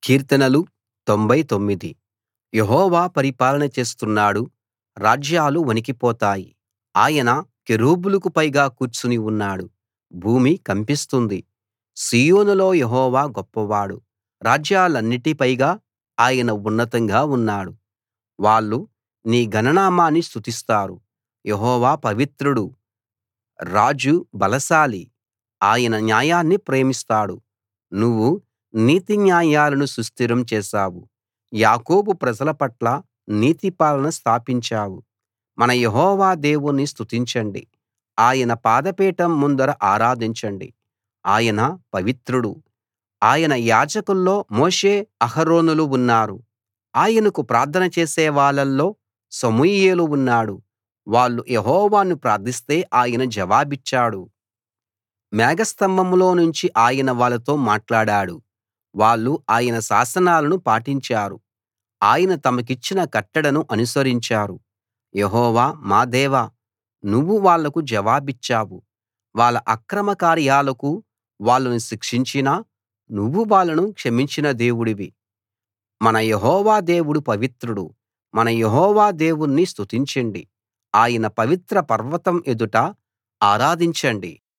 కీర్తనలు 99 యెహోవా పరిపాలన చేస్తున్నాడు రాజ్యాలు వణికిపోతాయి ఆయన కెరూబులకు పైగా కూర్చుని ఉన్నాడు భూమి కంపిస్తుంది సీయోనులో యెహోవా గొప్పవాడు రాజ్యాలన్నిటి పైగా ఆయన ఉన్నతంగా ఉన్నాడు వాళ్ళు నీ ఘననామాన్ని స్తుతిస్తారు యెహోవా పవిత్రుడు రాజు బలశాలి ఆయన న్యాయాన్ని ప్రేమిస్తాడు నువ్వు నీతిన్యాయాలను సుస్థిరం చేశావు యాకోబు ప్రజల పట్ల నీతి పాలన స్థాపించావు మన యెహోవా దేవుణ్ణి స్తుతించండి ఆయన పాదపీఠం ముందర ఆరాధించండి ఆయన పవిత్రుడు ఆయన యాజకుల్లో మోషే అహరోనులు ఉన్నారు ఆయనకు ప్రార్థన చేసే వాళ్ళలో సమూయేలు ఉన్నాడు వాళ్ళు యెహోవాను ప్రార్థిస్తే ఆయన జవాబిచ్చాడు మేఘస్తంభంలో నుంచి ఆయన వాళ్ళతో మాట్లాడాడు వాళ్ళు ఆయన శాసనాలను పాటించారు ఆయన తమకిచ్చిన కట్టడను అనుసరించారు యెహోవా మా దేవా నువ్వు వాళ్లకు జవాబిచ్చావు వాళ్ళ అక్రమ కార్యాలకు వాళ్ళను శిక్షించినా నువ్వు వాళ్ళను క్షమించిన దేవుడివి మన యెహోవా దేవుడు పవిత్రుడు మన యెహోవా దేవుణ్ణి స్తుతించండి ఆయన పవిత్ర పర్వతం ఎదుట ఆరాధించండి